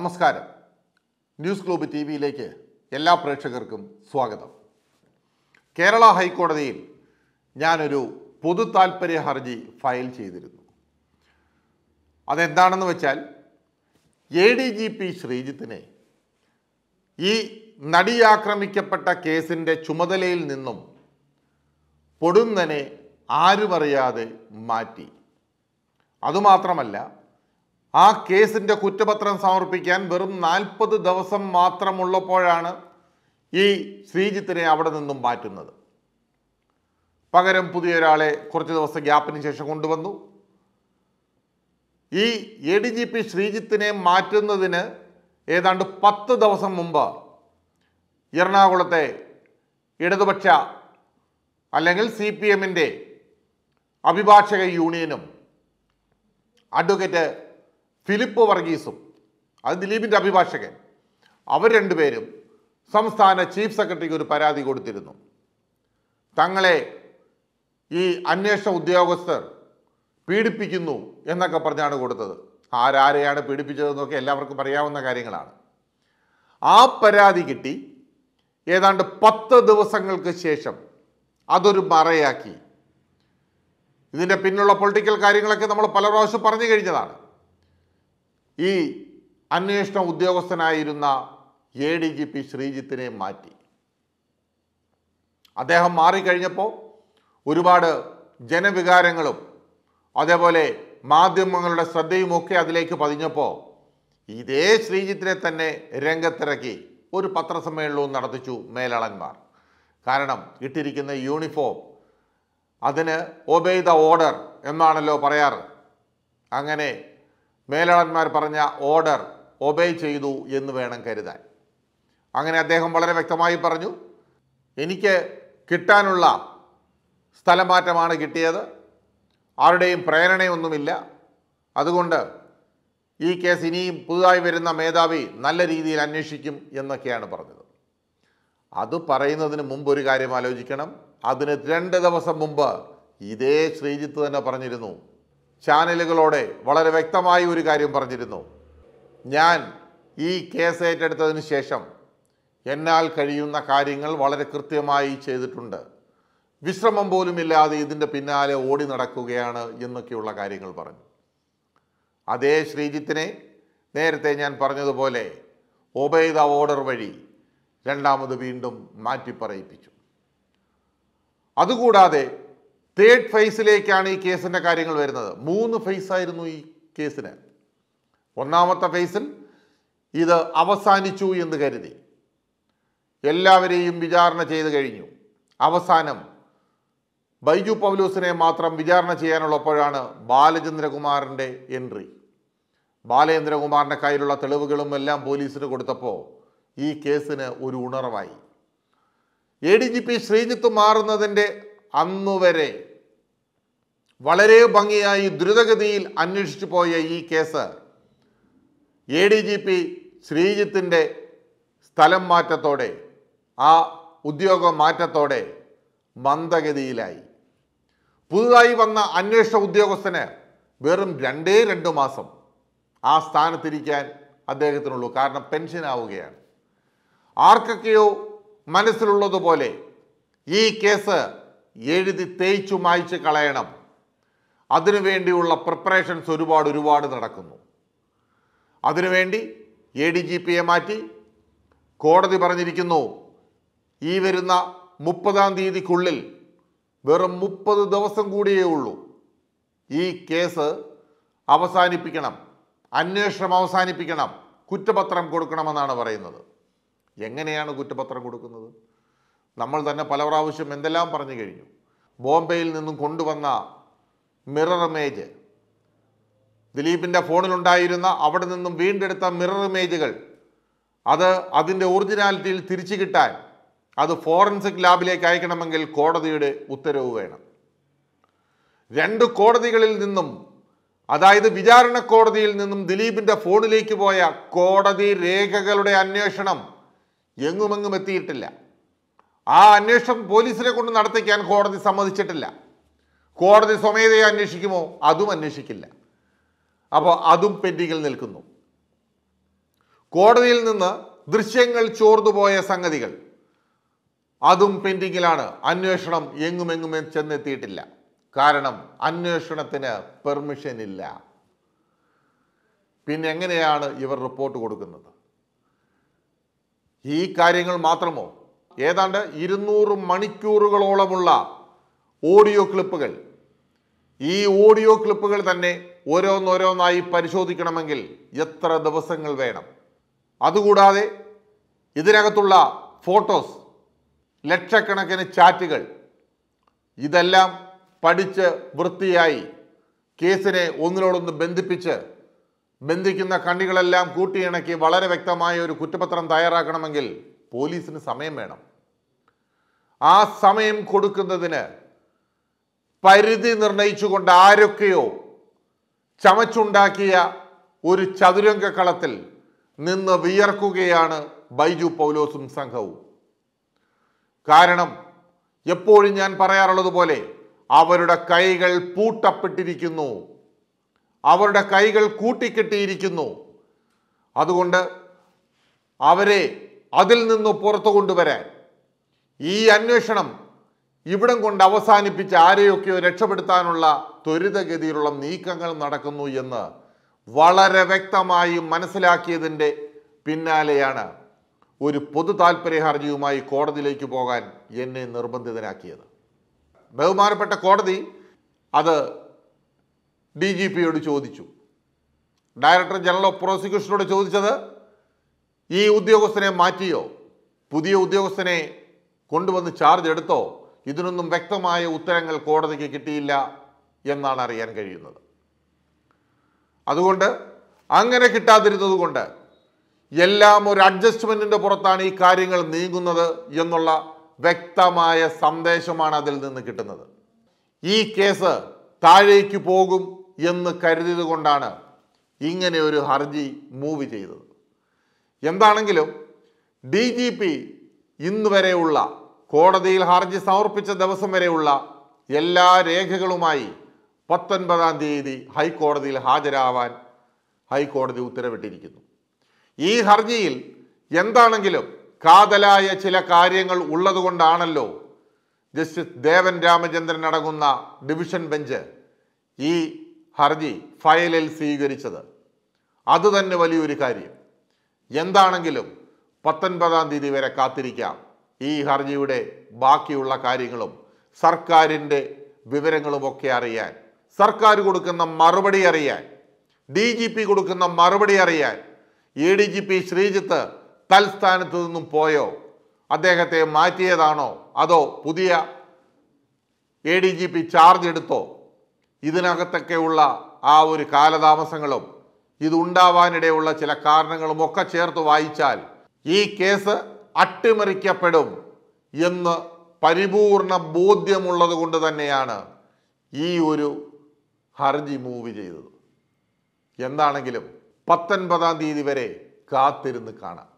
നമസ്കാരം news globe T വിയിലേക്ക് എല്ലാ പ്രേക്ഷകർക്കും സ്വാഗതം കേരള ഹൈക്കോടതിയിൽ ഞാനൊരു പൊതു താൽപ്പര്യ ഹർജി ഫയൽ ചെയ്തിരുന്നു അതെന്താണെന്ന് വെച്ചാൽ എ ഡി ജി പി ശ്രീജിത്തിനെ ഈ നടിയാക്രമിക്കപ്പെട്ട കേസിൻ്റെ ചുമതലയിൽ നിന്നും പൊടുന്നനെ ആരുമറിയാതെ മാറ്റി അതുമാത്രമല്ല ആ കേസിൻ്റെ കുറ്റപത്രം സമർപ്പിക്കാൻ വെറും നാൽപ്പത് ദിവസം മാത്രമുള്ളപ്പോഴാണ് ഈ ശ്രീജിത്തിനെ അവിടെ നിന്നും മാറ്റുന്നത് പകരം പുതിയൊരാളെ കുറച്ച് ദിവസം ഗ്യാപ്പിന് ശേഷം കൊണ്ടുവന്നു ഈ എ ഡി ജി പി ശ്രീജിത്തിനെ മാറ്റുന്നതിന് ഏതാണ്ട് പത്ത് ദിവസം മുമ്പ് എറണാകുളത്തെ ഇടതുപക്ഷ അല്ലെങ്കിൽ സി പി എമ്മിൻ്റെ അഭിഭാഷക യൂണിയനും അഡ്വക്കേറ്റ് ഫിലിപ്പ് വർഗീസും അത് ദിലീപിൻ്റെ അഭിഭാഷകൻ അവർ രണ്ടുപേരും സംസ്ഥാന ചീഫ് സെക്രട്ടറിക്ക് ഒരു പരാതി കൊടുത്തിരുന്നു തങ്ങളെ ഈ അന്വേഷണ ഉദ്യോഗസ്ഥർ പീഡിപ്പിക്കുന്നു എന്നൊക്കെ പറഞ്ഞാണ് കൊടുത്തത് ആരാരെയാണ് പീഡിപ്പിച്ചതെന്നൊക്കെ എല്ലാവർക്കും അറിയാവുന്ന കാര്യങ്ങളാണ് ആ പരാതി കിട്ടി ഏതാണ്ട് പത്ത് ദിവസങ്ങൾക്ക് ശേഷം അതൊരു മറയാക്കി ഇതിൻ്റെ പിന്നുള്ള പൊളിറ്റിക്കൽ കാര്യങ്ങളൊക്കെ നമ്മൾ പല പ്രാവശ്യം പറഞ്ഞു കഴിഞ്ഞതാണ് ഈ അന്വേഷണ ഉദ്യോഗസ്ഥനായിരുന്ന എ ഡി ജി പി ശ്രീജിത്തിനെ മാറ്റി അദ്ദേഹം മാറിക്കഴിഞ്ഞപ്പോൾ ഒരുപാട് ജനവികാരങ്ങളും അതേപോലെ മാധ്യമങ്ങളുടെ ശ്രദ്ധയുമൊക്കെ അതിലേക്ക് പതിഞ്ഞപ്പോൾ ഇതേ ശ്രീജിത്തിനെ തന്നെ രംഗത്തിറക്കി ഒരു പത്രസമ്മേളനവും നടത്തിച്ചു മേലാളന്മാർ കാരണം ഇട്ടിരിക്കുന്ന യൂണിഫോം അതിന് ഒബേ ദ ഓർഡർ എന്നാണല്ലോ പറയാറ് അങ്ങനെ മേലാളന്മാർ പറഞ്ഞ ഓർഡർ ഒബേ ചെയ്തു എന്ന് വേണം കരുതാൻ അങ്ങനെ അദ്ദേഹം വളരെ വ്യക്തമായി പറഞ്ഞു എനിക്ക് കിട്ടാനുള്ള സ്ഥലമാറ്റമാണ് കിട്ടിയത് ആരുടെയും പ്രേരണയൊന്നുമില്ല അതുകൊണ്ട് ഈ കേസ് ഇനിയും പുതുതായി വരുന്ന മേധാവി നല്ല രീതിയിൽ അന്വേഷിക്കും എന്നൊക്കെയാണ് പറഞ്ഞത് അത് പറയുന്നതിന് മുമ്പ് ഒരു കാര്യം ആലോചിക്കണം അതിന് രണ്ട് ദിവസം മുമ്പ് ഇതേ ശ്രീജിത്ത് തന്നെ പറഞ്ഞിരുന്നു ചാനലുകളോടെ വളരെ വ്യക്തമായി ഒരു കാര്യം പറഞ്ഞിരുന്നു ഞാൻ ഈ കേസ് ഏറ്റെടുത്തതിന് ശേഷം എന്നാൽ കഴിയുന്ന കാര്യങ്ങൾ വളരെ കൃത്യമായി ചെയ്തിട്ടുണ്ട് വിശ്രമം പോലുമില്ലാതെ ഇതിൻ്റെ പിന്നാലെ ഓടി നടക്കുകയാണ് എന്നൊക്കെയുള്ള കാര്യങ്ങൾ പറഞ്ഞു അതേ ശ്രീജിത്തിനെ നേരത്തെ ഞാൻ പറഞ്ഞതുപോലെ ഒബൈദ ഓർഡർ വഴി രണ്ടാമത് വീണ്ടും മാറ്റിപ്പറയിപ്പിച്ചു അതുകൂടാതെ തേർഡ് ഫേസിലേക്കാണ് ഈ കേസിൻ്റെ കാര്യങ്ങൾ വരുന്നത് മൂന്ന് ഫേസായിരുന്നു ഈ കേസിന് ഒന്നാമത്തെ ഫേസിൽ ഇത് അവസാനിച്ചു എന്ന് കരുതി എല്ലാവരെയും വിചാരണ ചെയ്ത് കഴിഞ്ഞു അവസാനം ബൈജു പൗലൂസിനെ മാത്രം വിചാരണ ചെയ്യാനുള്ളപ്പോഴാണ് ബാലചന്ദ്രകുമാറിൻ്റെ എൻട്രി ബാലചന്ദ്രകുമാറിൻ്റെ കയ്യിലുള്ള തെളിവുകളും എല്ലാം പോലീസിന് കൊടുത്തപ്പോൾ ഈ കേസിന് ഒരു ഉണർവായി A D G P Sreejith മാറുന്നതിൻ്റെ അന്നുവരെ വളരെ ഭംഗിയായി ദ്രുതഗതിയിൽ അന്വേഷിച്ചു പോയ ഈ case A D G P ശ്രീജിത്തിൻ്റെ സ്ഥലം മാറ്റത്തോടെ ആ ഉദ്യോഗ മാറ്റത്തോടെ മന്ദഗതിയിലായി പുതുതായി വന്ന അന്വേഷണ ഉദ്യോഗസ്ഥന് വെറും രണ്ടേ രണ്ട് മാസം ആ സ്ഥാനത്തിരിക്കാൻ അദ്ദേഹത്തിനുള്ളൂ കാരണം പെൻഷൻ ആവുകയാണ് ആർക്കൊക്കെയോ മനസ്സിലുള്ളതുപോലെ ഈ കേസ് എഴുതി തേച്ചു മായ്ച്ച് കളയണം അതിനുവേണ്ടിയുള്ള പ്രിപ്പറേഷൻസ് ഒരുപാട് ഒരുപാട് നടക്കുന്നു അതിനുവേണ്ടി എ ഡി ജി പിയെ മാറ്റി കോടതി പറഞ്ഞിരിക്കുന്നു ഈ വരുന്ന മുപ്പതാം തീയതിക്കുള്ളിൽ വെറും മുപ്പത് ദിവസം കൂടിയേ ഉള്ളൂ ഈ കേസ് അവസാനിപ്പിക്കണം അന്വേഷണം അവസാനിപ്പിക്കണം കുറ്റപത്രം കൊടുക്കണമെന്നാണ് പറയുന്നത് എങ്ങനെയാണ് കുറ്റപത്രം കൊടുക്കുന്നത് നമ്മൾ തന്നെ പല പ്രാവശ്യം എന്തെല്ലാം പറഞ്ഞു കഴിഞ്ഞു ബോംബെയിൽ നിന്നും കൊണ്ടുവന്ന മിറർ ഇമേജ് ദിലീപിൻ്റെ ഫോണിലുണ്ടായിരുന്ന അവിടെ നിന്നും വീണ്ടെടുത്ത മിറർ ഇമേജുകൾ അത് അതിൻ്റെ ഒറിജിനാലിറ്റിയിൽ തിരിച്ചു കിട്ടാൻ അത് ഫോറൻസിക് ലാബിലേക്ക് അയക്കണമെങ്കിൽ കോടതിയുടെ ഉത്തരവ് വേണം രണ്ട് കോടതികളിൽ നിന്നും അതായത് വിചാരണ കോടതിയിൽ നിന്നും ദിലീപിൻ്റെ ഫോണിലേക്ക് പോയ കോടതി രേഖകളുടെ അന്വേഷണം എങ്ങുമെങ്ങും എത്തിയിട്ടില്ല ആ അന്വേഷണം പോലീസിനെ കൊണ്ട് നടത്തിക്കാൻ കോടതി സമ്മതിച്ചിട്ടില്ല കോടതി സ്വമേധയെ അന്വേഷിക്കുമോ അതും അന്വേഷിക്കില്ല അപ്പോൾ അതും പെൻഡിങ്ങിൽ നിൽക്കുന്നു കോടതിയിൽ നിന്ന് ദൃശ്യങ്ങൾ ചോർന്നുപോയ സംഗതികൾ അതും പെൻഡിങ്ങിലാണ് അന്വേഷണം എങ്ങുമെങ്ങും ചെന്നെത്തിയിട്ടില്ല കാരണം അന്വേഷണത്തിന് പെർമിഷൻ ഇല്ല പിന്നെ എങ്ങനെയാണ് ഇവർ റിപ്പോർട്ട് കൊടുക്കുന്നത് ഈ കാര്യങ്ങൾ മാത്രമോ ഏതാണ്ട് ഇരുന്നൂറ് മണിക്കൂറുകളോളമുള്ള ഓഡിയോ ക്ലിപ്പുകൾ ഈ ഓഡിയോ ക്ലിപ്പുകൾ തന്നെ ഓരോന്നോരോന്നായി പരിശോധിക്കണമെങ്കിൽ എത്ര ദിവസങ്ങൾ വേണം അതുകൂടാതെ ഇതിനകത്തുള്ള ഫോട്ടോസ് ലക്ഷക്കണക്കിന് ചാറ്റുകൾ ഇതെല്ലാം പഠിച്ച് വൃത്തിയായി കേസിനെ ഒന്നിനോടൊന്ന് ബന്ധിപ്പിച്ച് ബന്ധിക്കുന്ന കണ്ണികളെല്ലാം കൂട്ടിയിണക്കി വളരെ വ്യക്തമായ ഒരു കുറ്റപത്രം തയ്യാറാക്കണമെങ്കിൽ പോലീസിന് സമയം വേണം ആ സമയം കൊടുക്കുന്നതിന് പരിധി നിർണയിച്ചുകൊണ്ട് ആരൊക്കെയോ ചമച്ചുണ്ടാക്കിയ ഒരു ചതുരംഗ കളത്തിൽ നിന്ന് വിയർക്കുകയാണ് ബൈജു പൗലോസും സംഘവും കാരണം എപ്പോഴും ഞാൻ പറയാറുള്ളത് പോലെ അവരുടെ കൈകൾ പൂട്ടപ്പെട്ടിരിക്കുന്നു അവരുടെ കൈകൾ കൂട്ടിക്കെട്ടിയിരിക്കുന്നു അതുകൊണ്ട് അവരെ അതിൽ നിന്ന് പുറത്തു കൊണ്ടുവരാൻ ഈ അന്വേഷണം ഇവിടം കൊണ്ട് അവസാനിപ്പിച്ച് ആരെയൊക്കെയോ രക്ഷപ്പെടുത്താനുള്ള ത്വരിതഗതിയിലുള്ള നീക്കങ്ങൾ നടക്കുന്നു എന്ന് വളരെ വ്യക്തമായി മനസ്സിലാക്കിയതിൻ്റെ പിന്നാലെയാണ് ഒരു പൊതു താല്പര്യ ഹർജിയുമായി കോടതിയിലേക്ക് പോകാൻ എന്നെ നിർബന്ധിതനാക്കിയത് ബഹുമാനപ്പെട്ട കോടതി അത് ഡി ജി പിയോട് ചോദിച്ചു ഡയറക്ടർ ജനറൽ ഓഫ് പ്രോസിക്യൂഷനോട് ചോദിച്ചത് ഈ ഉദ്യോഗസ്ഥനെ മാറ്റിയോ പുതിയ ഉദ്യോഗസ്ഥനെ കൊണ്ടുവന്ന് ചാർജ് എടുത്തോ ഇതിനൊന്നും വ്യക്തമായ ഉത്തരങ്ങൾ കോടതിക്ക് കിട്ടിയില്ല എന്നാണ് അറിയാൻ കഴിയുന്നത് അതുകൊണ്ട് അങ്ങനെ കിട്ടാതിരുന്നത് കൊണ്ട് എല്ലാം ഒരു അഡ്ജസ്റ്റ്മെന്റിന്റെ പുറത്താണ് ഈ കാര്യങ്ങൾ നീങ്ങുന്നത് എന്നുള്ള വ്യക്തമായ സന്ദേശമാണ് അതിൽ നിന്ന് കിട്ടുന്നത് ഈ കേസ് താഴേക്ക് പോകും എന്ന് കരുതിയത് കൊണ്ടാണ് ഇങ്ങനെ ഒരു ഹർജി മൂവ് ചെയ്തത് എന്താണെങ്കിലും ഡി ജി പി ഇന്ന് വരെയുള്ള കോടതിയിൽ ഹർജി സമർപ്പിച്ച ദിവസം വരെയുള്ള എല്ലാ രേഖകളുമായി പത്തൊൻപതാം തീയതി ഹൈക്കോടതിയിൽ ഹാജരാവാൻ ഹൈക്കോടതി ഉത്തരവിട്ടിരിക്കുന്നു ഈ ഹർജിയിൽ എന്താണെങ്കിലും കാതലായ ചില കാര്യങ്ങൾ ഉള്ളതുകൊണ്ടാണല്ലോ ജസ്റ്റിസ് ദേവൻ രാമചന്ദ്രൻ അടങ്ങുന്ന ഡിവിഷൻ ബെഞ്ച് ഈ ഹർജി ഫയലിൽ സ്വീകരിച്ചത് അതുതന്നെ വലിയൊരു കാര്യം എന്താണെങ്കിലും പത്തൊൻപതാം തീയതി വരെ കാത്തിരിക്കാം ഈ ഹർജിയുടെ ബാക്കിയുള്ള കാര്യങ്ങളും സർക്കാരിൻ്റെ വിവരങ്ങളുമൊക്കെ അറിയാൻ സർക്കാർ കൊടുക്കുന്ന മറുപടി അറിയാൻ ഡി ജി പി കൊടുക്കുന്ന മറുപടി അറിയാൻ A D G P Sreejith തൽസ്ഥാനത്ത് നിന്നും പോയോ അദ്ദേഹത്തെ മാറ്റിയതാണോ അതോ പുതിയ A D G P charge എടുത്തോ ഇതിനകത്തൊക്കെയുള്ള ആ ഒരു കാലതാമസങ്ങളും ഇതുണ്ടാവാനിടയുള്ള ചില കാരണങ്ങളും ഒക്കെ ചേർത്ത് വായിച്ചാൽ ഈ കേസ് അട്ടിമറിക്കപ്പെടും എന്ന് പരിപൂർണ ബോധ്യമുള്ളത് കൊണ്ട് തന്നെയാണ് ഈ ഒരു ഹർജി മൂവ് ചെയ്തത് എന്താണെങ്കിലും പത്തൊൻപതാം തീയതി വരെ കാത്തിരുന്ന് കാണാം